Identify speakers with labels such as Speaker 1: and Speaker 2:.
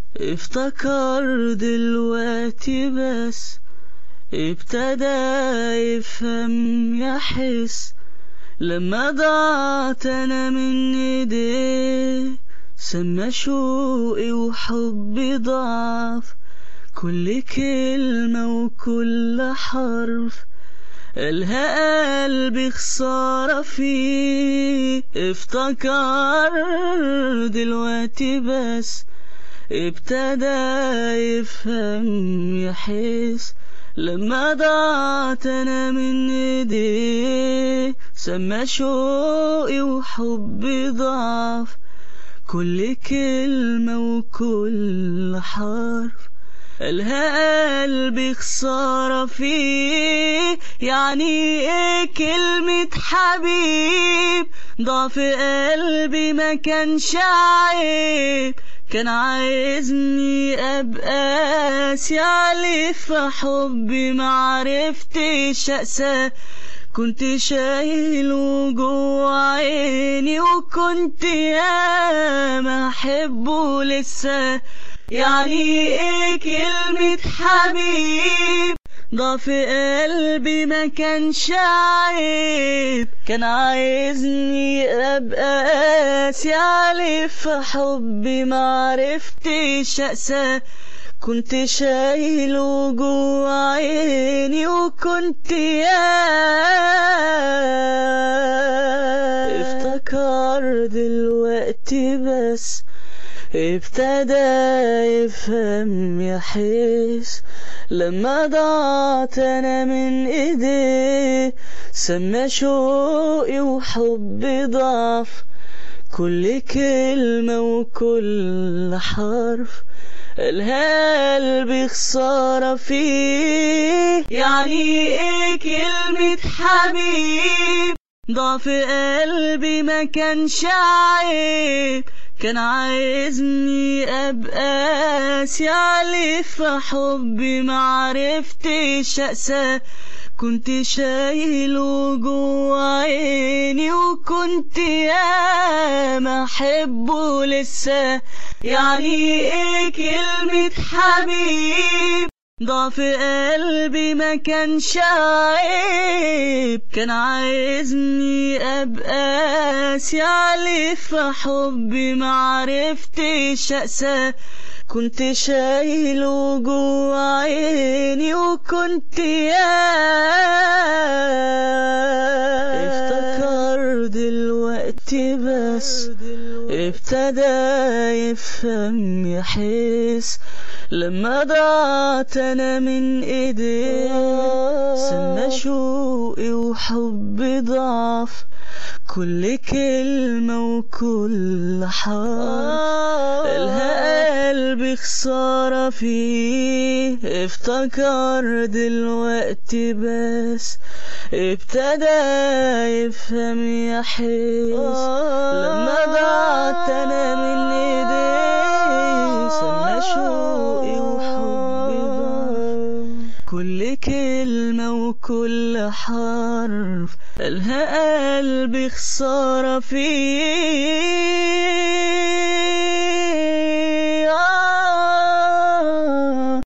Speaker 1: افتكر دلوقتي بس ابتدى يفهم يحس لما ضاعت انا من ايديه سما شوقي وحبي ضعف كل كلمة وكل حرف قالها قلبي خسارة فيه افتكر دلوقتي بس ابتدى يفهم يحس لما ضاعت انا من ايديه سما شوقي وحبي ضعف كل كلمة وكل حرف قالها قلبي خسارة فيه يعني ايه كلمة حبيب ضعف قلبي ما كانش عيب كان عايزني ابقى عليه في حبي معرفتش اقسى كنت شايله جوا عيني وكنت يا ما احبه لسه يعني ايه كلمة حبيب ضعف قلبي ما كانش عيب كان عايزني ابقى قاسي عليه في حبي معرفتش اقسى كنت شايله جوا عيني وكنت يا افتكر دلوقتي بس ابتدى يفهم يحس لما ضاعت انا من ايديه سما شوقي وحبي ضعف كل كلمة وكل حرف قالها قلبي خسارة فيه يعني ايه كلمة حبيب ضعف قلبي ما كانش عيب كان عايزني ابقى عليه في حبي معرفتش اقسى كنت شايله جوا عيني وكنت يا ما احبه لسه يعني ايه كلمة حبيب ضعف قلبي ما كانش عيب كان عايزني ابقى عليه في حبي معرفتش اقسى كنت شايله جوا عيني وكنت يا افتكر دلوقتي بس ابتدى يفهم يحس لما ضاعت انا من ايديه سما شوقي وحبي ضعف كل كلمة وكل حرف قالها قلبي خسارة فيه افتكر دلوقتي بس ابتدى يفهم يحس لما ضاعت انا من ايديه سما شوقي وحبي ضعف كل كلمة وكل حرف قالها قلبي خسارة فيه